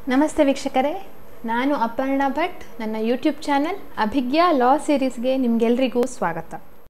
ನಮಸ್ತೆ ವೀಕ್ಷಕರೇ ನಾನು ಅಪರ್ಣಾ ಭಟ್ ನನ್ನ ಯೂಟ್ಯೂಬ್ ಚಾನಲ್ ಅಭಿಜ್ಞಾ ಲಾ ಸೀರೀಸ್ಗೆ ನಿಮಗೆಲ್ರಿಗೂ ಸ್ವಾಗತ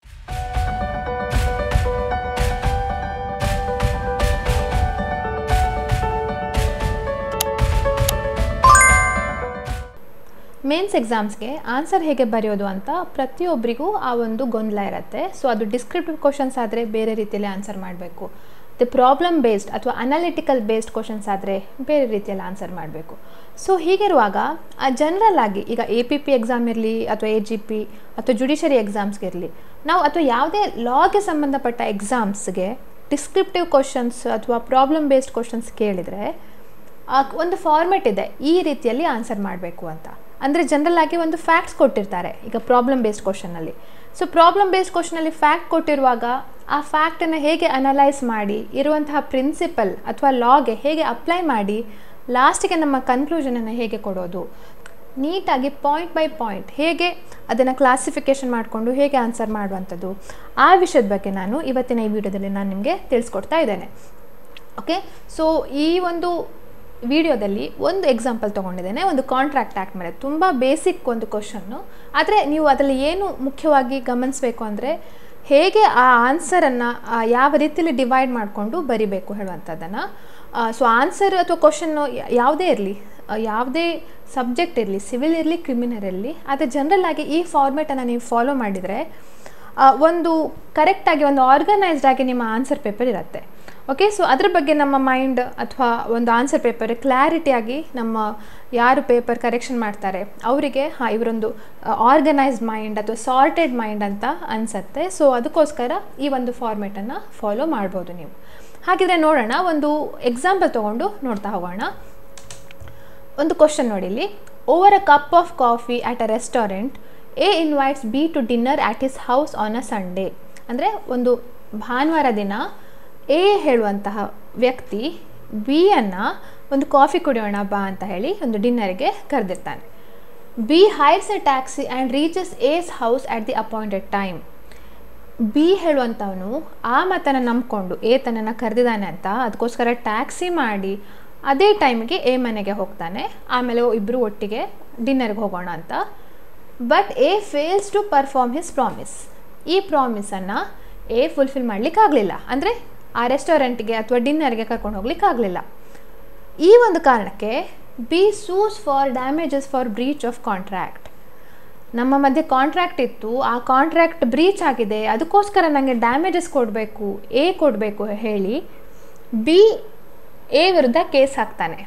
ಮೇನ್ಸ್ ಎಕ್ಸಾಮ್ಸ್ಗೆ ಆನ್ಸರ್ ಹೇಗೆ ಬರೆಯೋದು ಅಂತ ಪ್ರತಿಯೊಬ್ಬರಿಗೂ ಆ ಒಂದು ಗೊಂದಲ ಇರುತ್ತೆ ಸೊ ಅದು ಡಿಸ್ಕ್ರಿಪ್ಟಿವ್ ಕ್ವಶನ್ಸ್ ಆದರೆ ಬೇರೆ ರೀತಿಯಲ್ಲಿ ಆನ್ಸರ್ ಮಾಡಬೇಕು ದ ಪ್ರಾಬ್ಲಮ್ ಬೇಸ್ಡ್ ಅಥವಾ ಅನಾಲಿಟಿಕಲ್ ಬೇಸ್ಡ್ ಕ್ವಶನ್ಸ್ ಆದರೆ ಬೇರೆ ರೀತಿಯಲ್ಲಿ ಆನ್ಸರ್ ಮಾಡಬೇಕು ಸೊ ಹೀಗಿರುವಾಗ ಆ ಜನರಲ್ ಆಗಿ ಈಗ ಎ ಪಿ ಪಿ ಎಕ್ಸಾಮ್ ಇರಲಿ ಅಥವಾ ಎ ಜಿ ಪಿ ಅಥವಾ ಜುಡಿಷರಿ ಎಕ್ಸಾಮ್ಸ್ಗೆ ಇರಲಿ ನಾವು ಅಥವಾ ಯಾವುದೇ ಲಾಗೆ ಸಂಬಂಧಪಟ್ಟ ಎಕ್ಸಾಮ್ಸ್ಗೆ ಡಿಸ್ಕ್ರಿಪ್ಟಿವ್ ಕ್ವಶನ್ಸ್ ಅಥವಾ ಪ್ರಾಬ್ಲಮ್ ಬೇಸ್ಡ್ ಕ್ವಶನ್ಸ್ ಕೇಳಿದರೆ ಒಂದು ಫಾರ್ಮೆಟ್ ಇದೆ ಈ ರೀತಿಯಲ್ಲಿ ಆನ್ಸರ್ ಮಾಡಬೇಕು ಅಂತ ಅಂದರೆ ಜನರಲ್ ಆಗಿ ಒಂದು ಫ್ಯಾಕ್ಟ್ಸ್ ಕೊಟ್ಟಿರ್ತಾರೆ ಈಗ ಪ್ರಾಬ್ಲಮ್ ಬೇಸ್ಡ್ ಕ್ವಶನಲ್ಲಿ ಸೊ ಪ್ರಾಬ್ಲಮ್ ಬೇಸ್ಡ್ ಕ್ವಶನಲ್ಲಿ ಫ್ಯಾಕ್ಟ್ ಕೊಟ್ಟಿರುವಾಗ ಆ ಫ್ಯಾಕ್ಟನ್ನು ಹೇಗೆ ಅನಲೈಸ್ ಮಾಡಿ ಇರುವಂತಹ ಪ್ರಿನ್ಸಿಪಲ್ ಅಥವಾ ಲಾಗೆ ಹೇಗೆ ಅಪ್ಲೈ ಮಾಡಿ ಲಾಸ್ಟಿಗೆ ನಮ್ಮ ಕನ್ಕ್ಲೂಷನನ್ನು ಹೇಗೆ ಕೊಡೋದು ನೀಟಾಗಿ ಪಾಯಿಂಟ್ ಬೈ ಪಾಯಿಂಟ್ ಹೇಗೆ ಅದನ್ನು ಕ್ಲಾಸಿಫಿಕೇಷನ್ ಮಾಡಿಕೊಂಡು ಹೇಗೆ ಆನ್ಸರ್ ಮಾಡುವಂಥದ್ದು ಆ ವಿಷಯದ ಬಗ್ಗೆ ನಾನು ಇವತ್ತಿನ ಈ ವಿಡಿಯೋದಲ್ಲಿ ನಾನು ನಿಮಗೆ ತಿಳಿಸ್ಕೊಡ್ತಾ ಇದ್ದೇನೆ ಓಕೆ ಸೊ ಈ ಒಂದು ವಿಡಿಯೋದಲ್ಲಿ ಒಂದು ಎಕ್ಸಾಂಪಲ್ ತೊಗೊಂಡಿದ್ದೇನೆ ಒಂದು ಕಾಂಟ್ರಾಕ್ಟ್ ಆ್ಯಕ್ಟ್ ಮೇಲೆ ತುಂಬ ಬೇಸಿಕ್ ಒಂದು ಕ್ವಶನ್ನು ಆದರೆ ನೀವು ಅದರಲ್ಲಿ ಏನು ಮುಖ್ಯವಾಗಿ ಗಮನಿಸಬೇಕು ಅಂದರೆ ಹೇಗೆ ಆ ಆನ್ಸರನ್ನು ಯಾವ ರೀತಿಯಲ್ಲಿ ಡಿವೈಡ್ ಮಾಡಿಕೊಂಡು ಬರಿಬೇಕು ಹೇಳುವಂಥದ್ದನ್ನು ಸೊ ಆನ್ಸರ್ ಅಥವಾ ಕ್ವಶನ್ನು ಯಾವುದೇ ಇರಲಿ ಯಾವುದೇ ಸಬ್ಜೆಕ್ಟ್ ಇರಲಿ ಸಿವಿಲ್ ಇರಲಿ ಕ್ರಿಮಿನಲ್ ಇರಲಿ ಆದರೆ ಜನರಲ್ ಆಗಿ ಈ ಫಾರ್ಮೆಟನ್ನು ನೀವು ಫಾಲೋ ಮಾಡಿದರೆ ಒಂದು ಕರೆಕ್ಟಾಗಿ ಒಂದು ಆರ್ಗನೈಸ್ಡ್ ಆಗಿ ನಿಮ್ಮ ಆನ್ಸರ್ ಪೇಪರ್ ಇರುತ್ತೆ ಓಕೆ ಸೊ ಅದ್ರ ಬಗ್ಗೆ ನಮ್ಮ ಮೈಂಡ್ ಅಥವಾ ಒಂದು ಆನ್ಸರ್ ಪೇಪರ್ ಕ್ಲಾರಿಟಿಯಾಗಿ ನಮ್ಮ ಯಾರು ಪೇಪರ್ ಕರೆಕ್ಷನ್ ಮಾಡ್ತಾರೆ ಅವರಿಗೆ ಹಾಂ ಇವರೊಂದು ಆರ್ಗನೈಸ್ಡ್ ಮೈಂಡ್ ಅಥವಾ ಸಾರ್ಟೆಡ್ ಮೈಂಡ್ ಅಂತ ಅನಿಸುತ್ತೆ ಸೊ ಅದಕ್ಕೋಸ್ಕರ ಈ ಒಂದು ಫಾರ್ಮೆಟನ್ನು ಫಾಲೋ ಮಾಡ್ಬೋದು ನೀವು ಹಾಗಿದ್ರೆ ನೋಡೋಣ ಒಂದು ಎಕ್ಸಾಂಪಲ್ ತೊಗೊಂಡು ನೋಡ್ತಾ ಹೋಗೋಣ ಒಂದು ಕ್ವಶನ್ ನೋಡಿ ಇಲ್ಲಿ over a cup of coffee at a restaurant A invites B to dinner at his house on a Sunday ಅಂದರೆ ಒಂದು ಭಾನುವಾರ ದಿನ ಎ ಹೇಳುವಂತಹ ವ್ಯಕ್ತಿ ಬಿಯನ್ನು ಒಂದು ಕಾಫಿ ಕುಡಿಯೋಣ ಬಾ ಅಂತ ಹೇಳಿ ಒಂದು ಡಿನ್ನರ್ಗೆ ಕರೆದಿರ್ತಾನೆ B hires a taxi and reaches A's house at the appointed time B ಹೇಳುವಂಥವನು ಆ ಮತನ ನಂಬ್ಕೊಂಡು ಎ ತನ್ನನ್ನು ಕರೆದಿದ್ದಾನೆ ಅಂತ ಅದಕ್ಕೋಸ್ಕರ ಟ್ಯಾಕ್ಸಿ ಮಾಡಿ ಅದೇ ಟೈಮಿಗೆ ಎ ಮನೆಗೆ ಹೋಗ್ತಾನೆ ಆಮೇಲೆ ಇಬ್ಬರು ಒಟ್ಟಿಗೆ ಡಿನ್ನರ್ಗೆ ಹೋಗೋಣ ಅಂತ but A fails to perform his promise ಈ ಪ್ರಾಮಿಸನ್ನು ಎ ಫುಲ್ಫಿಲ್ ಮಾಡಲಿಕ್ಕಾಗಲಿಲ್ಲ ಅಂದರೆ ಆ ರೆಸ್ಟೋರೆಂಟ್ಗೆ ಅಥವಾ ಡಿನ್ನರ್ಗೆ ಕರ್ಕೊಂಡು ಹೋಗ್ಲಿಕ್ಕಾಗಲಿಲ್ಲ ಈ ಒಂದು ಕಾರಣಕ್ಕೆ B sues for damages for breach of contract ನಮ್ಮ ಮಧ್ಯೆ ಕಾಂಟ್ರ್ಯಾಕ್ಟ್ ಇತ್ತು ಆ ಕಾಂಟ್ರ್ಯಾಕ್ಟ್ ಬ್ರೀಚ್ ಆಗಿದೆ ಅದಕ್ಕೋಸ್ಕರ ನನಗೆ ಡ್ಯಾಮೇಜಸ್ ಕೊಡಬೇಕು ಎ ಕೊಡಬೇಕು ಹೇಳಿ ಬಿ ಎ ವಿರುದ್ಧ ಕೇಸ್ ಹಾಕ್ತಾನೆ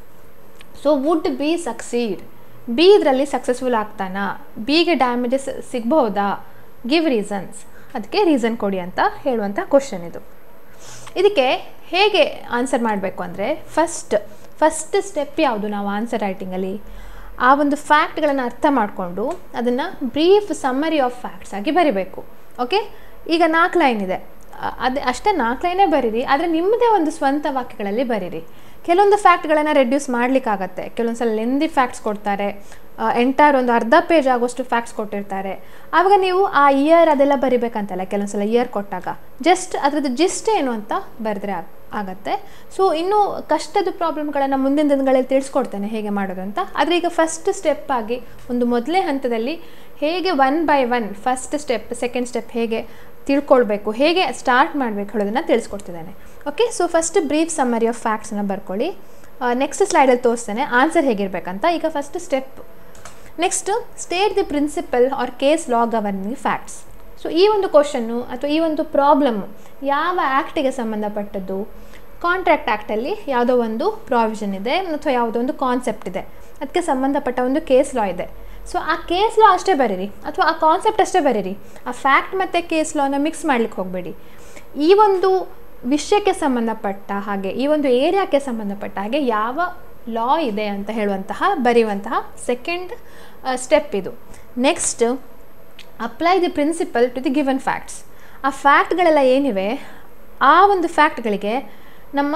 so would B succeed B ಇದರಲ್ಲಿ ಸಕ್ಸಸ್ಫುಲ್ ಆಗ್ತಾನಾ ಬಿಗೆ ಡ್ಯಾಮೇಜಸ್ ಸಿಗ್ಬಹುದಾ ಗಿವ್ ರೀಸನ್ಸ್ ಅದಕ್ಕೆ ರೀಸನ್ ಕೊಡಿ ಅಂತ ಹೇಳುವಂಥ ಕ್ವಶನ್ ಇದು ಇದಕ್ಕೆ ಹೇಗೆ ಆನ್ಸರ್ ಮಾಡಬೇಕು ಅಂದರೆ ಫಸ್ಟ್ ಫಸ್ಟ್ ಸ್ಟೆಪ್ ಯಾವುದು ನಾವು ಆನ್ಸರ್ ರೈಟಿಂಗಲ್ಲಿ ಆ ಒಂದು ಫ್ಯಾಕ್ಟ್ಗಳನ್ನು ಅರ್ಥ ಮಾಡಿಕೊಂಡು ಅದನ್ನು ಬ್ರೀಫ್ ಸಮ್ಮರಿ ಆಫ್ ಫ್ಯಾಕ್ಟ್ಸ್ ಆಗಿ ಬರಿಬೇಕು ಓಕೆ ಈಗ ನಾಲ್ಕು ಲೈನ್ ಇದೆ ಅದು ಅಷ್ಟೇ ನಾಲ್ಕು ಲೈನೇ ಬರೀರಿ ಆದರೆ ನಿಮ್ಮದೇ ಒಂದು ಸ್ವಂತ ವಾಕ್ಯಗಳಲ್ಲಿ ಬರೀರಿ ಕೆಲವೊಂದು ಫ್ಯಾಕ್ಟ್ಗಳನ್ನು ರೆಡ್ಯೂಸ್ ಮಾಡಲಿಕ್ಕಾಗತ್ತೆ ಕೆಲವೊಂದು ಸಲ ಲೆಂದಿ ಫ್ಯಾಕ್ಟ್ಸ್ ಕೊಡ್ತಾರೆ ಎಂಟೈರ್ ಒಂದು ಅರ್ಧ ಪೇಜ್ ಆಗೋಷ್ಟು ಫ್ಯಾಕ್ಟ್ಸ್ ಕೊಟ್ಟಿರ್ತಾರೆ ಆವಾಗ ನೀವು ಆ ಇಯರ್ ಅದೆಲ್ಲ ಬರಿಬೇಕಂತಲ್ಲ ಕೆಲವೊಂದು ಸಲ ಇಯರ್ ಕೊಟ್ಟಾಗ ಜಸ್ಟ್ ಅದರದ್ದು ಜಿಸ್ಟ್ ಏನು ಅಂತ ಬರೆದ್ರೆ ಆಗತ್ತೆ ಸೊ ಇನ್ನೂ ಕಷ್ಟದ ಪ್ರಾಬ್ಲಮ್ಗಳನ್ನು ಮುಂದಿನ ದಿನಗಳಲ್ಲಿ ತಿಳಿಸ್ಕೊಡ್ತೇನೆ ಹೇಗೆ ಮಾಡೋದು ಅಂತ ಆದರೆ ಈಗ ಫಸ್ಟ್ ಸ್ಟೆಪ್ ಆಗಿ ಒಂದು ಮೊದಲೇ ಹಂತದಲ್ಲಿ ಹೇಗೆ one by one first step second step ಹೇಗೆ ತಿಳ್ಕೊಳ್ಬೇಕು ಹೇಗೆ ಸ್ಟಾರ್ಟ್ ಮಾಡಬೇಕು ಹೇಳೋದನ್ನು ತಿಳಿಸ್ಕೊಡ್ತಿದ್ದೇನೆ okay so first brief summary of ಫ್ಯಾಕ್ಟ್ಸನ್ನು ಬರ್ಕೊಳ್ಳಿ ನೆಕ್ಸ್ಟ್ ಸ್ಲೈಡಲ್ಲಿ ತೋರಿಸ್ತೇನೆ ಆನ್ಸರ್ ಹೇಗಿರಬೇಕಂತ ಈಗ first step next state the principle or case law governing facts so ಈ ಒಂದು ಕ್ವಶನ್ನು ಅಥವಾ ಈ ಒಂದು ಪ್ರಾಬ್ಲಮ್ಮು ಯಾವ ಆ್ಯಕ್ಟಿಗೆ ಸಂಬಂಧಪಟ್ಟದ್ದು ಕಾಂಟ್ರಾಕ್ಟ್ ಆ್ಯಕ್ಟಲ್ಲಿ ಯಾವುದೋ ಒಂದು ಪ್ರಾವಿಷನ್ ಇದೆ ಅಥವಾ ಯಾವುದೋ ಒಂದು ಕಾನ್ಸೆಪ್ಟ್ ಇದೆ ಅದಕ್ಕೆ ಸಂಬಂಧಪಟ್ಟ ಒಂದು ಕೇಸ್ ಲಾ ಇದೆ ಸೊ ಆ ಕೇಸ್ ಲಾ ಅಷ್ಟೇ ಬರೀರಿ ಅಥವಾ ಆ ಕಾನ್ಸೆಪ್ಟ್ ಅಷ್ಟೇ ಬರೀರಿ ಆ ಫ್ಯಾಕ್ಟ್ ಮತ್ತು ಕೇಸ್ ಲಾನ ಮಿಕ್ಸ್ ಮಾಡ್ಲಿಕ್ಕೆ ಹೋಗಬೇಡಿ ಈ ಒಂದು ವಿಷಯಕ್ಕೆ ಸಂಬಂಧಪಟ್ಟ ಹಾಗೆ ಈ ಒಂದು ಏರಿಯಾಕ್ಕೆ ಸಂಬಂಧಪಟ್ಟ ಹಾಗೆ ಯಾವ ಲಾ ಇದೆ ಅಂತ ಹೇಳುವಂತಹ ಬರೆಯುವಂತಹ ಸೆಕೆಂಡ್ ಸ್ಟೆಪ್ ಇದು next apply the principle to the given facts ಆ ಫ್ಯಾಕ್ಟ್ಗಳೆಲ್ಲ ಏನಿವೆ ಆ ಒಂದು ಫ್ಯಾಕ್ಟ್ಗಳಿಗೆ ನಮ್ಮ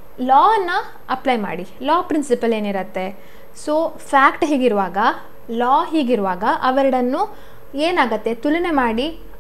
ಲಾನ ಅಪ್ಲೈ ಮಾಡಿ ಲಾ ಪ್ರಿನ್ಸಿಪಲ್ ಏನಿರುತ್ತೆ ಸೊ ಫ್ಯಾಕ್ಟ್ ಹೀಗಿರುವಾಗ ಲಾ ಹೀಗಿರುವಾಗ ಅವೆರಡನ್ನು ಏನಾಗತ್ತೆ ತುಲನೆ ಮಾಡಿ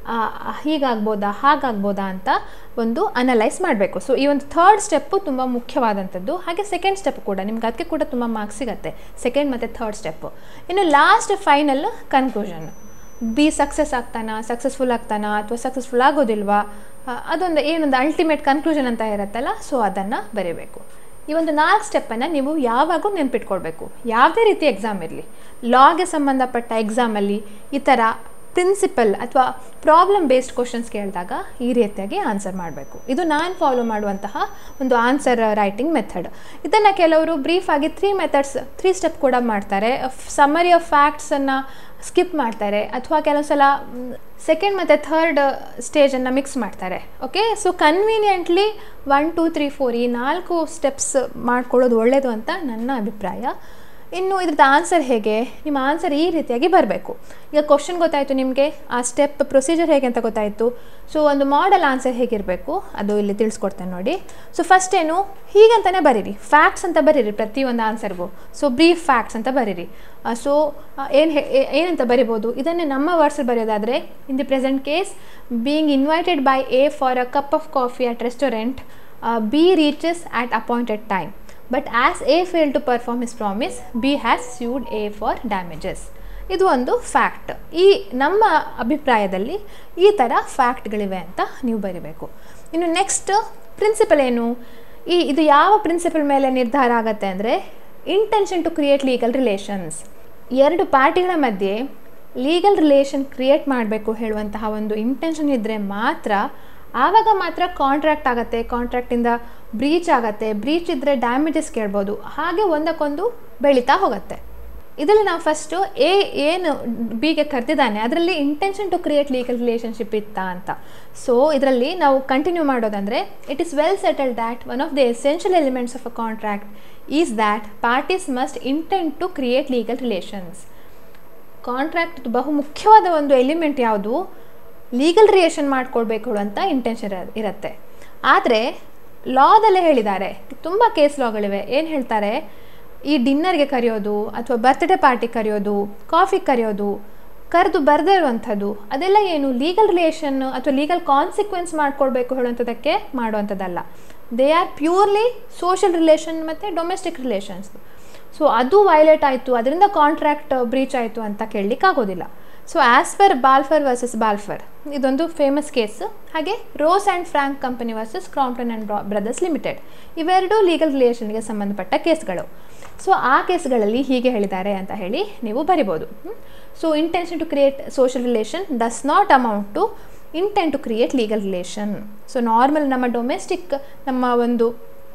ಹೀಗಾಗ್ಬೋದಾ ಹಾಗಾಗ್ಬೋದಾ ಅಂತ ಒಂದು ಅನಲೈಸ್ ಮಾಡಬೇಕು ಸೊ ಈ ಒಂದು ಥರ್ಡ್ ಸ್ಟೆಪ್ಪು ತುಂಬ ಮುಖ್ಯವಾದಂಥದ್ದು ಹಾಗೆ ಸೆಕೆಂಡ್ ಸ್ಟೆಪ್ ಕೂಡ ನಿಮ್ಗೆ ಅದಕ್ಕೆ ಕೂಡ ತುಂಬ ಮಾರ್ಕ್ಸ್ ಸಿಗುತ್ತೆ ಸೆಕೆಂಡ್ ಮತ್ತು ಥರ್ಡ್ ಸ್ಟೆಪ್ಪು ಇನ್ನು last final conclusion B success ಆಗ್ತಾನಾ ಸಕ್ಸಸ್ಫುಲ್ ಆಗ್ತಾನಾ ಅಥವಾ ಸಕ್ಸಸ್ಫುಲ್ ಆಗೋದಿಲ್ವಾ ಆ, ಅದೊಂದು ಏನೊಂದು ಅಲ್ಟಿಮೇಟ್ ಕನ್ಕ್ಲೂಷನ್ ಅಂತ ಇರುತ್ತಲ್ಲ ಸೊ ಅದನ್ನು ಬರೀಬೇಕು ಈ ಒಂದು ನಾಲ್ಕು ಸ್ಟೆಪ್ಪನ್ನು ನೀವು ಯಾವಾಗೂ ನೆನ್ಪಿಟ್ಕೊಳ್ಬೇಕು ಯಾವುದೇ ರೀತಿ ಎಕ್ಸಾಮ್ ಇರಲಿ ಲಾಗೆ ಸಂಬಂಧಪಟ್ಟ ಎಕ್ಸಾಮಲ್ಲಿ ಈ ಥರ ಪ್ರಿನ್ಸಿಪಲ್ ಅಥವಾ ಪ್ರಾಬ್ಲಮ್ ಬೇಸ್ಡ್ ಕ್ವಶನ್ಸ್ ಕೇಳಿದಾಗ ಈ ರೀತಿಯಾಗಿ ಆನ್ಸರ್ ಮಾಡಬೇಕು ಇದು ನಾನು ಫಾಲೋ ಮಾಡುವಂತಹ ಒಂದು ಆನ್ಸರ್ ರೈಟಿಂಗ್ ಮೆಥಡ್ ಇದನ್ನು ಕೆಲವರು ಬ್ರೀಫಾಗಿ ತ್ರೀ ಮೆಥಡ್ಸ್ ತ್ರೀ ಸ್ಟೆಪ್ ಕೂಡ ಮಾಡ್ತಾರೆ ಸಮ್ಮರಿ ಆಫ್ ಫ್ಯಾಕ್ಟ್ಸನ್ನು ಸ್ಕಿಪ್ ಮಾಡ್ತಾರೆ ಅಥವಾ ಕೆಲವು ಸಲ ಸೆಕೆಂಡ್ ಮತ್ತು ಥರ್ಡ್ ಸ್ಟೇಜನ್ನು ಮಿಕ್ಸ್ ಮಾಡ್ತಾರೆ okay so conveniently one two three four ಈ ನಾಲ್ಕು ಸ್ಟೆಪ್ಸ್ ಮಾಡ್ಕೊಳ್ಳೋದು ಒಳ್ಳೆಯದು ಅಂತ ನನ್ನ ಅಭಿಪ್ರಾಯ ಇನ್ನು ಇದ್ರದ್ದು ಆನ್ಸರ್ ಹೇಗೆ ನಿಮ್ಮ ಆನ್ಸರ್ ಈ ರೀತಿಯಾಗಿ ಬರಬೇಕು ಈಗ ಕ್ವಶನ್ ಗೊತ್ತಾಯಿತು ನಿಮಗೆ ಆ ಸ್ಟೆಪ್ ಪ್ರೊಸೀಜರ್ ಹೇಗೆ ಅಂತ ಗೊತ್ತಾಯಿತು ಸೊ ಒಂದು ಮಾಡೆಲ್ ಆನ್ಸರ್ ಹೇಗಿರಬೇಕು ಅದು ಇಲ್ಲಿ ತಿಳಿಸ್ಕೊಡ್ತೇನೆ ನೋಡಿ ಸೊ ಫಸ್ಟ್ ಏನು ಹೀಗಂತಲೇ ಬರೀರಿ ಫ್ಯಾಕ್ಟ್ಸ್ ಅಂತ ಬರೀರಿ ಪ್ರತಿಯೊಂದು ಆನ್ಸರ್ಗೂ ಸೊ ಬ್ರೀಫ್ ಫ್ಯಾಕ್ಟ್ಸ್ ಅಂತ ಬರೀರಿ ಸೊ ಏನು ಏನಂತ ಬರಿಬೋದು ಇದನ್ನೇ ನಮ್ಮ ವರ್ಡ್ಸಲ್ಲಿ ಬರೆಯೋದಾದರೆ in the present case being invited by A for a cup of coffee at restaurant B reaches at appointed time but as A fail to perform his promise B has sued A for damages ಇದು ಒಂದು fact ಈ ನಮ್ಮ ಅಭಿಪ್ರಾಯದಲ್ಲಿ ಈ ಥರ ಫ್ಯಾಕ್ಟ್ಗಳಿವೆ ಅಂತ ನೀವು ಬರಿಬೇಕು ಇನ್ನು ನೆಕ್ಸ್ಟ್ ಪ್ರಿನ್ಸಿಪಲ್ ಏನು ಈ ಇದು ಯಾವ ಪ್ರಿನ್ಸಿಪಲ್ ಮೇಲೆ ನಿರ್ಧಾರ ಆಗುತ್ತೆ ಅಂದರೆ intention to create legal relations ಎರಡು ಪಾರ್ಟಿಗಳ ಮಧ್ಯೆ ಲೀಗಲ್ ರಿಲೇಷನ್ ಕ್ರಿಯೇಟ್ ಮಾಡಬೇಕು ಹೇಳುವಂತಹ ಒಂದು ಇಂಟೆನ್ಷನ್ ಇದ್ದರೆ ಮಾತ್ರ ಆವಾಗ ಮಾತ್ರ ಕಾಂಟ್ರಾಕ್ಟ್ ಆಗುತ್ತೆ ಕಾಂಟ್ರಾಕ್ಟಿಂದ ಬ್ರೀಚ್ ಆಗುತ್ತೆ ಬ್ರೀಚ್ ಇದ್ದರೆ ಡ್ಯಾಮೇಜಸ್ ಕೇಳ್ಬೋದು ಹಾಗೆ ಒಂದಕ್ಕೊಂದು ಬೆಳೀತಾ ಹೋಗುತ್ತೆ ಇದರಲ್ಲಿ ನಾವು ಫಸ್ಟು ಎ ಏನು ಬಿಗೆ ಕರೆದಿದ್ದಾನೆ ಅದರಲ್ಲಿ intention to create legal relationship ಇತ್ತಾ ಅಂತ ಸೊ ಇದರಲ್ಲಿ ನಾವು ಕಂಟಿನ್ಯೂ ಮಾಡೋದಂದರೆ it is well settled that one of the essential elements of a contract is that parties must intent to create legal relations contract ಬಹು ಮುಖ್ಯವಾದ ಒಂದು ಎಲಿಮೆಂಟ್ ಯಾವುದು legal relation ಮಾಡ್ಕೊಳ್ಬೇಕು ಅಂತ ಇಂಟೆನ್ಷನ್ ಇರುತ್ತೆ ಆದರೆ ಲಾದಲ್ಲೇ ಹೇಳಿದ್ದಾರೆ ತುಂಬ ಕೇಸ್ ಲಾಗಳಿವೆ ಏನು ಹೇಳ್ತಾರೆ ಈ ಡಿನ್ನರ್ಗೆ ಕರೆಯೋದು ಅಥವಾ ಬರ್ತ್ಡೇ ಪಾರ್ಟಿ ಕರೆಯೋದು ಕಾಫಿ ಕರೆಯೋದು ಕರೆದು ಬರದೇ ಇರುವಂಥದ್ದು ಅದೆಲ್ಲ ಏನು ಲೀಗಲ್ ರಿಲೇಷನ್ ಅಥವಾ ಲೀಗಲ್ ಕಾನ್ಸಿಕ್ವೆನ್ಸ್ ಮಾಡ್ಕೊಳ್ಬೇಕು ಹೇಳುವಂಥದ್ದಕ್ಕೆ ಮಾಡುವಂಥದ್ದಲ್ಲ they are purely social relation ಮತ್ತು ಡೊಮೆಸ್ಟಿಕ್ ರಿಲೇಷನ್ಸ್ ಸೊ ಅದು ವೈಲೇಟ್ ಆಯಿತು ಅದರಿಂದ ಕಾಂಟ್ರಾಕ್ಟ್ ಬ್ರೀಚ್ ಆಯಿತು ಅಂತ ಕೇಳಲಿಕ್ಕಾಗೋದಿಲ್ಲ so as per Balfour versus Balfour ಇದೊಂದು ಫೇಮಸ್ ಕೇಸ್ ಹಾಗೆ Rose and Frank company versus Crompton and Brothers limited ಇವೆರಡೂ ಲೀಗಲ್ ರಿಲೇಷನ್ಗೆ ಸಂಬಂಧಪಟ್ಟ ಕೇಸ್ಗಳು ಸೊ ಆ ಕೇಸ್ಗಳಲ್ಲಿ ಹೀಗೆ ಹೇಳಿದ್ದಾರೆ ಅಂತ ಹೇಳಿ ನೀವು ಬರಿಬೋದು so intention to create social relation does not amount to intent to create legal relation so normal ನಮ್ಮ ಡೊಮೆಸ್ಟಿಕ್ ನಮ್ಮ ಒಂದು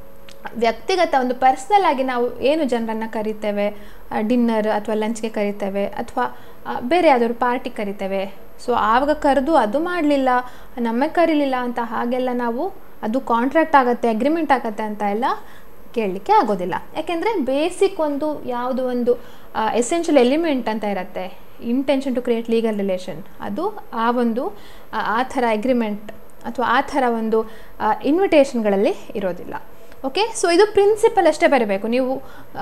ವ್ಯಕ್ತಿಗತ ಒಂದು ಪರ್ಸ್ನಲ್ ಆಗಿ ನಾವು ಏನು ಜನರನ್ನು ಕರಿತೇವೆ ಡಿನ್ನರ್ ಅಥವಾ ಲಂಚ್ಗೆ ಕರಿತೇವೆ ಅಥವಾ ಬೇರೆ ಯಾವುದಾದ್ರು ಪಾರ್ಟಿ ಕರಿತೇವೆ ಸೊ ಆವಾಗ ಕರೆದು ಅದು ಮಾಡಲಿಲ್ಲ ನಮಗೆ ಕರೀಲಿಲ್ಲ ಅಂತ ಹಾಗೆಲ್ಲ ನಾವು ಅದು ಕಾಂಟ್ರಾಕ್ಟ್ ಆಗುತ್ತೆ ಅಗ್ರಿಮೆಂಟ್ ಆಗುತ್ತೆ ಅಂತ ಎಲ್ಲ ಕೇಳಲಿಕ್ಕೆ ಆಗೋದಿಲ್ಲ ಯಾಕೆಂದರೆ ಬೇಸಿಕ್ ಒಂದು ಯಾವುದು ಒಂದು ಎಸೆನ್ಷಿಯಲ್ ಎಲಿಮೆಂಟ್ ಅಂತ ಇರುತ್ತೆ intention to create legal relation ಅದು ಆ ಒಂದು ಆ ಥರ ಅಗ್ರಿಮೆಂಟ್ ಅಥವಾ ಆ ಥರ ಒಂದು ಇನ್ವಿಟೇಷನ್ಗಳಲ್ಲಿ ಇರೋದಿಲ್ಲ ಓಕೆ ಸೊ ಇದು ಪ್ರಿನ್ಸಿಪಲ್ ಅಷ್ಟೇ ಬರಬೇಕು ನೀವು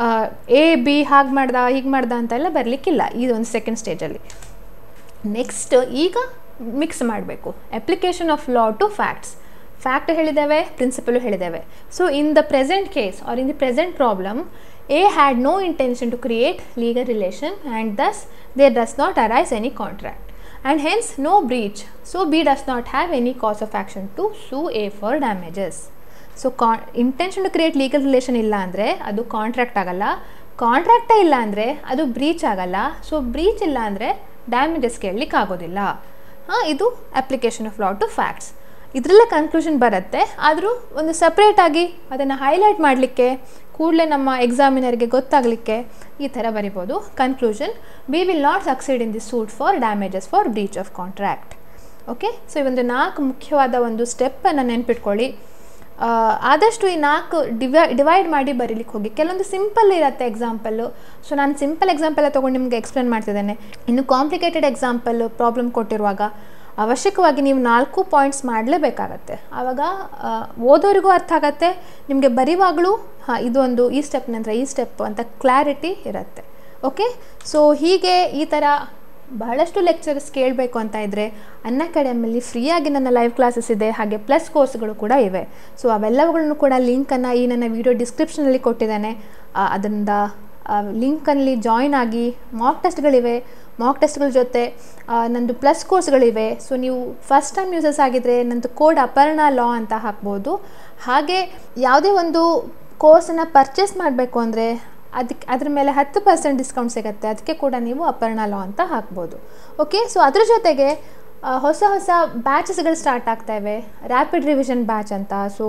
ಎ ಬಿ ಹಾಗೆ ಮಾಡ್ದ ಹೀಗೆ ಮಾಡ್ದ ಅಂತೆಲ್ಲ ಬರಲಿಕ್ಕಿಲ್ಲ ಇದೊಂದು ಸೆಕೆಂಡ್ ಸ್ಟೇಜಲ್ಲಿ ನೆಕ್ಸ್ಟ್ ಈಗ ಮಿಕ್ಸ್ ಮಾಡಬೇಕು application of law to facts fact ಹೇಳಿದ್ದೇವೆ ಪ್ರಿನ್ಸಿಪಲು ಹೇಳಿದ್ದೇವೆ so in the present case or in the present problem A had no intention to create legal relation and thus there does not arise any contract and hence no breach so B does not have any cause of action to sue A for damages so ಕಾ intention to create legal relation ಇಲ್ಲ ಅಂದರೆ ಅದು contract ಆಗಲ್ಲ ಕಾಂಟ್ರಾಕ್ಟೇ ಇಲ್ಲ ಅಂದರೆ ಅದು breach ಆಗಲ್ಲ so breach ಇಲ್ಲ ಅಂದರೆ ಡ್ಯಾಮೇಜಸ್ ಕೇಳಲಿಕ್ಕೆ ಆಗೋದಿಲ್ಲ ಹಾಂ ಇದು application of law to facts ಇದರಲ್ಲೇ ಕನ್ಕ್ಲೂಷನ್ ಬರುತ್ತೆ ಆದರೂ ಒಂದು ಸಪ್ರೇಟಾಗಿ ಅದನ್ನು ಹೈಲೈಟ್ ಮಾಡಲಿಕ್ಕೆ ಕೂಡಲೇ ನಮ್ಮ ಎಕ್ಸಾಮಿನರ್ಗೆ ಗೊತ್ತಾಗಲಿಕ್ಕೆ ಈ ಥರ ಬರಿಬೋದು conclusion we will not succeed in the suit for damages for breach of contract okay so ಈ ಒಂದು ನಾಲ್ಕು ಮುಖ್ಯವಾದ ಒಂದು ಸ್ಟೆಪ್ಪನ್ನು ನೆನ್ಪಿಟ್ಕೊಳ್ಳಿ ಆದಷ್ಟು ಈ ನಾಲ್ಕು ಡಿವೈ ಡಿವೈಡ್ ಮಾಡಿ ಬರೀಲಿಕ್ಕೆ ಹೋಗಿ ಕೆಲವೊಂದು ಸಿಂಪಲ್ ಇರುತ್ತೆ ಎಕ್ಸಾಂಪಲ್ಲು ಸೊ ನಾನು ಸಿಂಪಲ್ ಎಕ್ಸಾಂಪಲ್ ತೊಗೊಂಡು ನಿಮಗೆ ಎಕ್ಸ್ಪ್ಲೇನ್ ಮಾಡ್ತಿದ್ದೇನೆ ಇನ್ನು ಕಾಂಪ್ಲಿಕೇಟೆಡ್ ಎಕ್ಸಾಂಪಲ್ ಪ್ರಾಬ್ಲಮ್ ಕೊಟ್ಟಿರುವಾಗ ಅವಶ್ಯಕವಾಗಿ ನೀವು ನಾಲ್ಕು ಪಾಯಿಂಟ್ಸ್ ಮಾಡಲೇಬೇಕಾಗತ್ತೆ ಆವಾಗ ಓದೋರಿಗೂ ಅರ್ಥ ಆಗತ್ತೆ ನಿಮಗೆ ಬರೀವಾಗಲೂ ಹಾಂ ಇದೊಂದು ಈ ಸ್ಟೆಪ್ ನಂತರ ಈ ಸ್ಟೆಪ್ ಅಂತ ಕ್ಲಾರಿಟಿ ಇರುತ್ತೆ ಓಕೆ ಸೊ ಹೀಗೆ ಈ ಥರ ಬಹಳಷ್ಟು ಲೆಕ್ಚರ್ಸ್ ಕೇಳಬೇಕು ಅಂತ ಇದ್ದರೆ ಅನ್ ಅಕಾಡೆಮಿಲಿ ಫ್ರೀಯಾಗಿ ನನ್ನ ಲೈವ್ ಕ್ಲಾಸಸ್ ಇದೆ ಹಾಗೆ ಪ್ಲಸ್ ಕೋರ್ಸ್ಗಳು ಕೂಡ ಇವೆ ಸೊ ಅವೆಲ್ಲವುಗಳನ್ನು ಕೂಡ ಲಿಂಕನ್ನು ಈ ನನ್ನ ವಿಡಿಯೋ ಡಿಸ್ಕ್ರಿಪ್ಷನಲ್ಲಿ ಕೊಟ್ಟಿದ್ದೇನೆ ಆ, ಅದರಿಂದ ಲಿಂಕಲ್ಲಿ ಜಾಯ್ನ್ ಆಗಿ ಮಾಕ್ ಟೆಸ್ಟ್ಗಳಿವೆ ಮಾಕ್ ಟೆಸ್ಟ್ಗಳ ಜೊತೆ ಆ, ನಂದು ಪ್ಲಸ್ ಕೋರ್ಸ್ಗಳಿವೆ ಸೊ ನೀವು ಫಸ್ಟ್ ಟೈಮ್ ಯೂಸರ್ಸ್ ಆಗಿದ್ದರೆ ನಂದು ಕೋಡ್ ಅಪರ್ಣ ಲಾ ಅಂತ ಹಾಕ್ಬೋದು ಹಾಗೆ ಯಾವುದೇ ಒಂದು ಕೋರ್ಸನ್ನು ಪರ್ಚೇಸ್ ಮಾಡಬೇಕು ಅಂದರೆ ಅದಕ್ಕೆ ಅದ್ರ ಮೇಲೆ ಹತ್ತು ಪರ್ಸೆಂಟ್ ಡಿಸ್ಕೌಂಟ್ ಸಿಗುತ್ತೆ ಅದಕ್ಕೆ ಕೂಡ ನೀವು ಅಪರ್ಣ ಲಾ ಅಂತ ಹಾಕ್ಬೋದು ಓಕೆ ಸೊ ಅದ್ರ ಜೊತೆಗೆ ಆ, ಹೊಸ ಹೊಸ ಬ್ಯಾಚಸ್ಗಳು ಸ್ಟಾರ್ಟ್ ಆಗ್ತಾ ಇವೆ ರ್ಯಾಪಿಡ್ ರಿವಿಷನ್ ಬ್ಯಾಚ್ ಅಂತ ಸೊ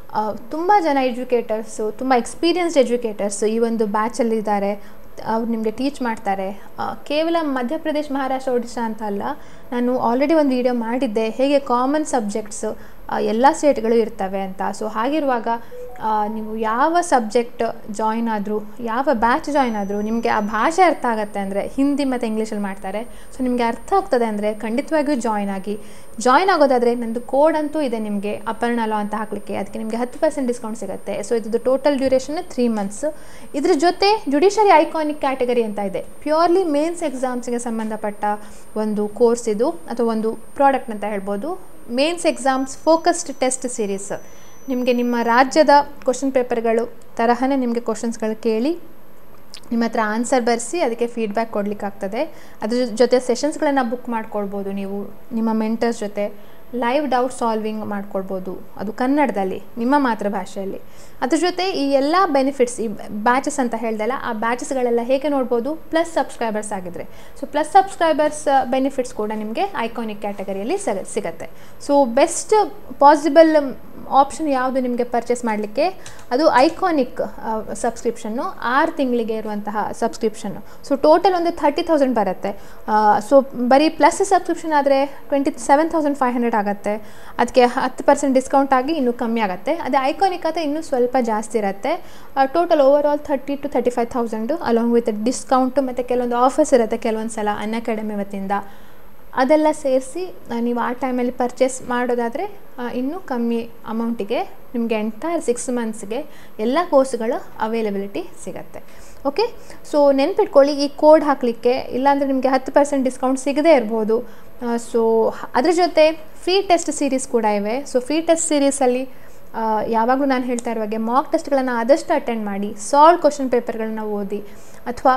ತುಂಬ ಜನ ಎಜುಕೇಟರ್ಸು ತುಂಬ ಎಕ್ಸ್ಪೀರಿಯನ್ಸ್ಡ್ ಎಜುಕೇಟರ್ಸು ಈ ಒಂದು ಬ್ಯಾಚಲ್ಲಿ ಇದ್ದಾರೆ ಅವ್ರು ನಿಮಗೆ ಟೀಚ್ ಮಾಡ್ತಾರೆ ಆ, ಕೇವಲ ಮಧ್ಯಪ್ರದೇಶ್ ಮಹಾರಾಷ್ಟ್ರ ಒಡಿಶಾ ಅಂತ ಅಲ್ಲ ನಾನು ಆಲ್ರೆಡಿ ಒಂದು ವಿಡಿಯೋ ಮಾಡಿದ್ದೆ ಹೇಗೆ ಕಾಮನ್ ಸಬ್ಜೆಕ್ಟ್ಸು ಎಲ್ಲ ಸ್ಟೇಟ್ಗಳು ಇರ್ತವೆ ಅಂತ ಸೊ ಹಾಗಿರುವಾಗ ಆ, ನೀವು ಯಾವ ಸಬ್ಜೆಕ್ಟ್ ಜಾಯ್ನ್ ಆದರೂ ಯಾವ ಬ್ಯಾಚ್ ಜಾಯ್ನ್ ಆದರೂ ನಿಮಗೆ ಆ ಭಾಷೆ ಅರ್ಥ ಆಗುತ್ತೆ ಅಂದರೆ ಹಿಂದಿ ಮತ್ತು ಇಂಗ್ಲೀಷಲ್ಲಿ ಮಾಡ್ತಾರೆ ಸೊ ನಿಮಗೆ ಅರ್ಥ ಆಗ್ತದೆ ಅಂದರೆ ಖಂಡಿತವಾಗಿಯೂ ಜಾಯ್ನ್ ಆಗಿ ಜಾಯ್ನ್ ಆಗೋದಾದರೆ ನಂದು ಕೋಡ್ ಅಂತೂ ಇದೆ ನಿಮಗೆ ಅಪರ್ಣ ಲಾ ಅಂತ ಹಾಕಲಿಕ್ಕೆ ಅದಕ್ಕೆ ನಿಮಗೆ ಹತ್ತು ಪರ್ಸೆಂಟ್ ಡಿಸ್ಕೌಂಟ್ ಸಿಗುತ್ತೆ ಸೊ ಇದ್ದು ಟೋಟಲ್ ಡ್ಯೂರೇಷನ್ ತ್ರೀ ಮಂತ್ಸ್ ಇದ್ರ ಜೊತೆ ಜುಡಿಷರಿ ಐಕಾನಿಕ್ ಕ್ಯಾಟಗರಿ ಅಂತ ಇದೆ ಪ್ಯೂರ್ಲಿ ಮೇನ್ಸ್ ಎಕ್ಸಾಮ್ಸ್ಗೆ ಸಂಬಂಧಪಟ್ಟ ಒಂದು ಕೋರ್ಸ್ ಇದು ಅಥವಾ ಒಂದು ಪ್ರಾಡಕ್ಟ್ ಅಂತ ಹೇಳ್ಬೋದು mains exams focused test series ನಿಮಗೆ ನಿಮ್ಮ ರಾಜ್ಯದ ಕ್ವಶನ್ ಪೇಪರ್ಗಳು ತರಹನೇ ನಿಮಗೆ ಕ್ವಶನ್ಸ್ಗಳು ಕೇಳಿ ನಿಮ್ಮ ಹತ್ರ ಆನ್ಸರ್ ಬರೆಸಿ ಅದಕ್ಕೆ ಫೀಡ್ಬ್ಯಾಕ್ ಕೊಡಲಿಕ್ಕಾಗ್ತದೆ ಅದ್ರ ಜೊತೆ ಸೆಷನ್ಸ್ಗಳನ್ನು ಬುಕ್ ಮಾಡ್ಕೊಳ್ಬೋದು ನೀವು ನಿಮ್ಮ ಮೆಂಟರ್ಸ್ ಜೊತೆ ಲೈವ್ ಡೌಟ್ ಸಾಲ್ವಿಂಗ್ ಮಾಡ್ಕೊಳ್ಬೋದು ಅದು ಕನ್ನಡದಲ್ಲಿ ನಿಮ್ಮ ಮಾತೃಭಾಷೆಯಲ್ಲಿ ಅದ್ರ ಜೊತೆ ಈ ಎಲ್ಲ ಬೆನಿಫಿಟ್ಸ್ ಈ ಬ್ಯಾಚಸ್ ಅಂತ ಹೇಳ್ದಲ್ಲ ಆ ಬ್ಯಾಚಸ್ಗಳೆಲ್ಲ ಹೇಗೆ ನೋಡ್ಬೋದು ಪ್ಲಸ್ ಸಬ್ಸ್ಕ್ರೈಬರ್ಸ್ ಆಗಿದ್ರೆ ಸೊ ಪ್ಲಸ್ ಸಬ್ಸ್ಕ್ರೈಬರ್ಸ್ ಬೆನಿಫಿಟ್ಸ್ ಕೂಡ ನಿಮಗೆ ಐಕಾನಿಕ್ ಕ್ಯಾಟಗರಿಯಲ್ಲಿ ಸಿಗ ಸಿಗುತ್ತೆ ಸೊ ಬೆಸ್ಟ್ ಪಾಸಿಬಲ್ ಆಪ್ಷನ್ ಯಾವುದು ನಿಮಗೆ ಪರ್ಚೇಸ್ ಮಾಡಲಿಕ್ಕೆ ಅದು ಐಕಾನಿಕ್ ಸಬ್ಸ್ಕ್ರಿಪ್ಷನ್ನು ಆರು ತಿಂಗಳಿಗೆ ಇರುವಂತಹ ಸಬ್ಸ್ಕ್ರಿಪ್ಷನ್ನು ಸೊ ಟೋಟಲ್ ಒಂದು ಥರ್ಟಿ ತೌಸಂಡ್ ಬರುತ್ತೆ ಸೊ ಬರೀ ಪ್ಲಸ್ ಸಬ್ಸ್ಕ್ರಿಪ್ಷನ್ ಆದರೆ twenty seven thousand five hundred ಆಗುತ್ತೆ ಅದಕ್ಕೆ ಹತ್ತು ಪರ್ಸೆಂಟ್ ಡಿಸ್ಕೌಂಟ್ ಆಗಿ ಇನ್ನೂ ಕಮ್ಮಿ ಆಗುತ್ತೆ ಅದೇ ಐಕಾನಿಕ್ ಆದರೆ ಇನ್ನೂ ಸ್ವಲ್ಪ ಜಾಸ್ತಿ ಇರುತ್ತೆ total overall thirty two thirty five thousand along with discount ಮತ್ತು ಕೆಲವೊಂದು ಆಫರ್ಸ್ ಇರುತ್ತೆ ಕೆಲವೊಂದು ಸಲ ಅನ್ ಅಕಾಡೆಮಿ ವತಿಯಿಂದ ಅದೆಲ್ಲ ಸೇರಿಸಿ ನೀವು ಆ ಟೈಮಲ್ಲಿ ಪರ್ಚೇಸ್ ಮಾಡೋದಾದರೆ ಇನ್ನೂ ಕಮ್ಮಿ ಅಮೌಂಟಿಗೆ ನಿಮಗೆ ಎಂಟೈರ್ ಸಿಕ್ಸ್ ಮಂತ್ಸ್ಗೆ ಎಲ್ಲ ಕೋರ್ಸ್ಗಳು ಅವೈಲಬಿಲಿಟಿ ಸಿಗುತ್ತೆ ಓಕೆ ಸೊ ನೆನ್ಪಿಟ್ಕೊಳ್ಳಿ ಈ ಕೋಡ್ ಹಾಕಲಿಕ್ಕೆ ಇಲ್ಲಾಂದರೆ ನಿಮಗೆ ಹತ್ತು ಪರ್ಸೆಂಟ್ ಡಿಸ್ಕೌಂಟ್ ಸಿಗದೇ ಇರ್ಬೋದು ಸೊ ಅದ್ರ ಜೊತೆ ಫ್ರೀ ಟೆಸ್ಟ್ ಸೀರೀಸ್ ಕೂಡ ಇವೆ ಸೊ ಫ್ರೀ ಟೆಸ್ಟ್ ಸೀರೀಸಲ್ಲಿ ಯಾವಾಗಲೂ ನಾನು ಹೇಳ್ತಾ ಇರುವಾಗೆ ಮಾಕ್ ಟೆಸ್ಟ್ಗಳನ್ನು ಆದಷ್ಟು ಅಟೆಂಡ್ ಮಾಡಿ ಸಾಲ್ವ್ ಕ್ವಶನ್ ಪೇಪರ್ಗಳನ್ನ ಓದಿ ಅಥವಾ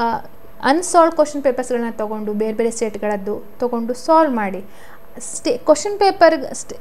ಅನ್ಸಾಲ್ವ್ ಕ್ವಶನ್ ಪೇಪರ್ಸ್ಗಳನ್ನ ತೊಗೊಂಡು ಬೇರೆ ಬೇರೆ ಸ್ಟೇಟ್ಗಳದ್ದು ತೊಗೊಂಡು ಸಾಲ್ವ್ ಮಾಡಿ ಸ್ಟೇ ಕ್ವಶನ್ ಪೇಪರ್ ಸ್ಟೇ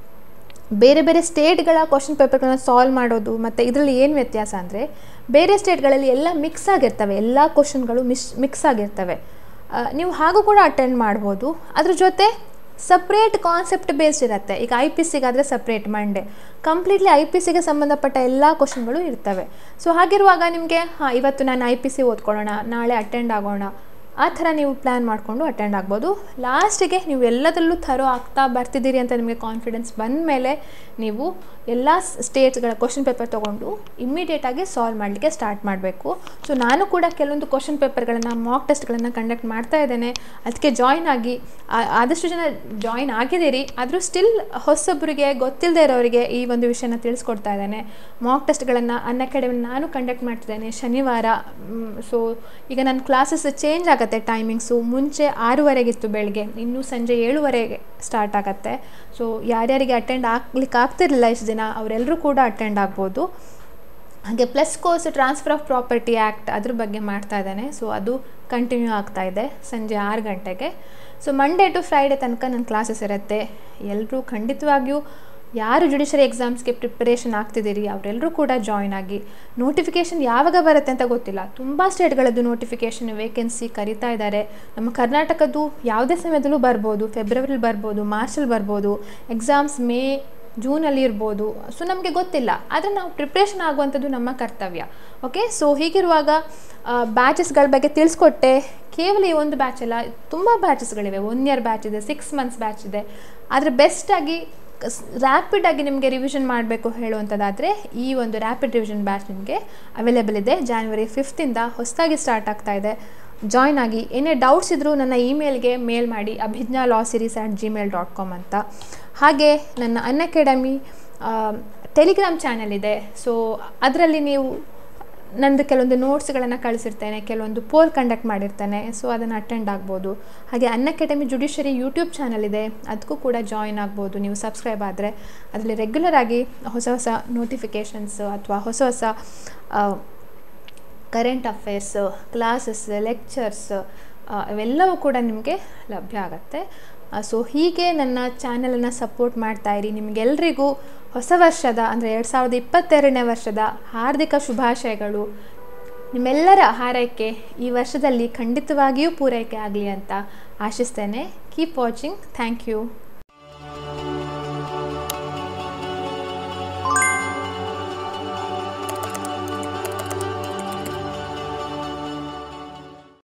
ಬೇರೆ ಬೇರೆ ಸ್ಟೇಟ್ಗಳ ಕ್ವಶನ್ ಪೇಪರ್ಗಳನ್ನ ಸಾಲ್ವ್ ಮಾಡೋದು ಮತ್ತು ಇದರಲ್ಲಿ ಏನು ವ್ಯತ್ಯಾಸ ಅಂದರೆ ಬೇರೆ ಸ್ಟೇಟ್ಗಳಲ್ಲಿ ಎಲ್ಲ ಮಿಕ್ಸ್ ಆಗಿರ್ತವೆ ಎಲ್ಲ ಕ್ವಶನ್ಗಳು ಮಿಸ್ ಮಿಕ್ಸ್ ಆಗಿರ್ತವೆ ಆ, ನೀವು ಹಾಗೂ ಕೂಡ ಅಟೆಂಡ್ ಮಾಡ್ಬೋದು ಅದ್ರ ಜೊತೆ ಸಪ್ರೇಟ್ ಕಾನ್ಸೆಪ್ಟ್ ಬೇಸ್ಡ್ ಇರುತ್ತೆ ಈಗ ಐ ಪಿ ಸಿಗಾದರೆ separate Monday completely I P ಸಿಗೆ ಸಂಬಂಧಪಟ್ಟ ಎಲ್ಲ ಕ್ವಶನ್ಗಳು ಇರ್ತವೆ ಸೊ ಹಾಗಿರುವಾಗ ನಿಮಗೆ ಹಾಂ ಇವತ್ತು ನಾನು ಐ ಪಿ ಸಿ ಓದ್ಕೊಳ್ಳೋಣ ನಾಳೆ ಅಟೆಂಡ್ ಆಗೋಣ ಆ ಥರ ನೀವು ಪ್ಲ್ಯಾನ್ ಮಾಡಿಕೊಂಡು ಅಟೆಂಡ್ ಆಗ್ಬೋದು ಲಾಸ್ಟಿಗೆ ನೀವು ಎಲ್ಲದರಲ್ಲೂ ಥರೋ ಆಗ್ತಾ ಬರ್ತಿದ್ದೀರಿ ಅಂತ ನಿಮಗೆ ಕಾನ್ಫಿಡೆನ್ಸ್ ಬಂದ ಮೇಲೆ ನೀವು ಎಲ್ಲ ಸ್ಟೇಟ್ಸ್ಗಳ ಕ್ವಶನ್ ಪೇಪರ್ ತೊಗೊಂಡು ಇಮ್ಮಿಡಿಯೇಟಾಗಿ ಸಾಲ್ವ್ ಮಾಡಲಿಕ್ಕೆ ಸ್ಟಾರ್ಟ್ ಮಾಡಬೇಕು ಸೊ ನಾನು ಕೂಡ ಕೆಲವೊಂದು ಕ್ವಶನ್ ಪೇಪರ್ಗಳನ್ನು ಮಾಕ್ ಟೆಸ್ಟ್ಗಳನ್ನು ಕಂಡಕ್ಟ್ ಮಾಡ್ತಾ ಇದ್ದೇನೆ ಅದಕ್ಕೆ ಜಾಯ್ನ್ ಆಗಿ ಆ- ಆದಷ್ಟು ಜನ ಜಾಯ್ನ್ ಆಗಿದ್ದೀರಿ ಆದರೂ ಸ್ಟಿಲ್ ಹೊಸೊಬ್ಬರಿಗೆ ಗೊತ್ತಿಲ್ಲದೆ ಇರೋರಿಗೆ ಈ ಒಂದು ವಿಷಯನ ತಿಳಿಸ್ಕೊಡ್ತಾ ಇದ್ದೇನೆ ಮಾಕ್ ಟೆಸ್ಟ್ಗಳನ್ನು ಅನ್ ಅಕಾಡೆಮಿ ನಾನು ಕಂಡಕ್ಟ್ ಮಾಡ್ತಿದ್ದೇನೆ ಶನಿವಾರ ಸೊ ಈಗ ನನ್ನ ಕ್ಲಾಸಸ್ ಚೇಂಜ್ ಆಗುತ್ತೆ ಟೈಮಿಂಗ್ಸು ಮುಂಚೆ ಆರೂವರೆಗಿತ್ತು ಬೆಳಗ್ಗೆ ಇನ್ನೂ ಸಂಜೆ ಏಳುವರೆಗೆ ಸ್ಟಾರ್ಟ್ ಆಗುತ್ತೆ ಸೊ ಯಾರ್ಯಾರಿಗೆ ಅಟೆಂಡ್ ಆಗ್ಲಿಕ್ಕೆ ಆಗ್ತಿರ್ಲಿಲ್ಲ ಇಷ್ಟು ದಿನ ಅವರೆಲ್ಲರೂ ಕೂಡ ಅಟೆಂಡ್ ಆಗ್ಬೋದು ಹಾಗೆ plus course transfer of property act ಅದ್ರ ಬಗ್ಗೆ ಮಾಡ್ತಾ ಇದ್ದಾನೆ ಸೊ ಅದು ಕಂಟಿನ್ಯೂ ಆಗ್ತಾ ಇದೆ ಸಂಜೆ ಆರು ಗಂಟೆಗೆ ಸೊ ಮಂಡೇ ಟು ಫ್ರೈಡೆ ತನಕ ನನ್ನ ಕ್ಲಾಸಸ್ ಇರುತ್ತೆ ಎಲ್ಲರೂ ಖಂಡಿತವಾಗಿಯೂ ಯಾರು ಜುಡಿಷರಿ ಎಕ್ಸಾಮ್ಸ್ಗೆ ಪ್ರಿಪರೇಷನ್ ಆಗ್ತಿದ್ದೀರಿ ಅವರೆಲ್ಲರೂ ಕೂಡ ಜಾಯ್ನ್ ಆಗಿ ನೋಟಿಫಿಕೇಷನ್ ಯಾವಾಗ ಬರುತ್ತೆ ಅಂತ ಗೊತ್ತಿಲ್ಲ ತುಂಬ ಸ್ಟೇಟ್ಗಳದ್ದು ನೋಟಿಫಿಕೇಷನ್ ವೇಕೆನ್ಸಿ ಕರಿತಾ ಇದ್ದಾರೆ ನಮ್ಮ ಕರ್ನಾಟಕದ್ದು ಯಾವುದೇ ಸಮಯದಲ್ಲೂ ಬರ್ಬೋದು ಫೆಬ್ರವರಿಲಿ ಬರ್ಬೋದು ಮಾರ್ಚಲ್ಲಿ ಬರ್ಬೋದು ಎಕ್ಸಾಮ್ಸ್ ಮೇ ಜೂನಲ್ಲಿ ಇರ್ಬೋದು ಸೊ ನಮಗೆ ಗೊತ್ತಿಲ್ಲ ಆದರೆ ನಾವು ಪ್ರಿಪ್ರೇಷನ್ ಆಗುವಂಥದ್ದು ನಮ್ಮ ಕರ್ತವ್ಯ ಓಕೆ ಸೊ ಹೀಗಿರುವಾಗ ಬ್ಯಾಚಸ್ಗಳ ಬಗ್ಗೆ ತಿಳಿಸ್ಕೊಟ್ಟೆ ಕೇವಲ ಈ ಒಂದು ಬ್ಯಾಚ್ ಅಲ್ಲ ತುಂಬ ಬ್ಯಾಚಸ್ಗಳಿವೆ ಒನ್ ಇಯರ್ ಬ್ಯಾಚ್ ಇದೆ ಸಿಕ್ಸ್ ಮಂತ್ಸ್ ಬ್ಯಾಚ್ ಇದೆ ಆದರೆ ಬೆಸ್ಟಾಗಿ ರ್ಯಾಪಿಡಾಗಿ ನಿಮಗೆ ರಿವಿಷನ್ ಮಾಡಬೇಕು ಹೇಳುವಂಥದ್ದಾದರೆ ಈ ಒಂದು ರ್ಯಾಪಿಡ್ ರಿವಿಷನ್ ಬ್ಯಾಚ್ ನಿಮಗೆ ಅವೈಲೇಬಲ್ ಇದೆ ಜಾನ್ವರಿ ಫಿಫ್ತಿಂದ ಹೊಸದಾಗಿ ಸ್ಟಾರ್ಟ್ ಆಗ್ತಾ ಇದೆ ಜಾಯ್ನ್ ಆಗಿ ಏನೇ ಡೌಟ್ಸ್ ಇದ್ದರೂ ನನ್ನ ಇಮೇಲ್ಗೆ ಮೇಲ್ ಮಾಡಿ Abhijna law series at Gmail dot com ಅಂತ ಹಾಗೆ ನನ್ನ ಅನ್ ಅಕಾಡೆಮಿ ಟೆಲಿಗ್ರಾಮ್ ಚಾನಲ್ ಇದೆ ಸೊ ಅದರಲ್ಲಿ ನೀವು ನಂದು ಕೆಲವೊಂದು ನೋಟ್ಸ್ಗಳನ್ನು ಕಳಿಸಿರ್ತೇನೆ ಕೆಲವೊಂದು ಪೋಲ್ ಕಂಡಕ್ಟ್ ಮಾಡಿರ್ತೇನೆ ಸೊ ಅದನ್ನು ಅಟೆಂಡ್ ಆಗ್ಬೋದು ಹಾಗೆ Unacademy judiciary YouTube channel ಇದೆ ಅದಕ್ಕೂ ಕೂಡ ಜಾಯಿನ್ ಆಗ್ಬೋದು ನೀವು ಸಬ್ಸ್ಕ್ರೈಬ್ ಆದರೆ ಅದರಲ್ಲಿ ರೆಗ್ಯುಲರ್ ಆಗಿ ಹೊಸ ಹೊಸ ನೋಟಿಫಿಕೇಷನ್ಸ್ ಅಥವಾ ಹೊಸ ಹೊಸ ಕರೆಂಟ್ ಅಫೇರ್ಸ್ ಕ್ಲಾಸಸ್ ಲೆಕ್ಚರ್ಸ್ ಇವೆಲ್ಲವೂ ಕೂಡ ನಿಮಗೆ ಲಭ್ಯ ಆಗುತ್ತೆ ಸೊ ಹೀಗೆ ನನ್ನ ಚಾನಲನ್ನು ಸಪೋರ್ಟ್ ಮಾಡ್ತಾ ಇರಿ ನಿಮಗೆಲ್ರಿಗೂ ಹೊಸ ವರ್ಷದ ಅಂದರೆ ಎರಡು ಸಾವಿರದ ಇಪ್ಪತ್ತೆರಡನೇ ವರ್ಷದ ಹಾರ್ದಿಕ ಶುಭಾಶಯಗಳು ನಿಮ್ಮೆಲ್ಲರ ಹಾರೈಕೆ ಈ ವರ್ಷದಲ್ಲಿ ಖಂಡಿತವಾಗಿಯೂ ಪೂರೈಕೆ ಆಗಲಿ ಅಂತ ಆಶಿಸ್ತೇನೆ ಕೀಪ್ ವಾಚಿಂಗ್ ಥ್ಯಾಂಕ್ ಯು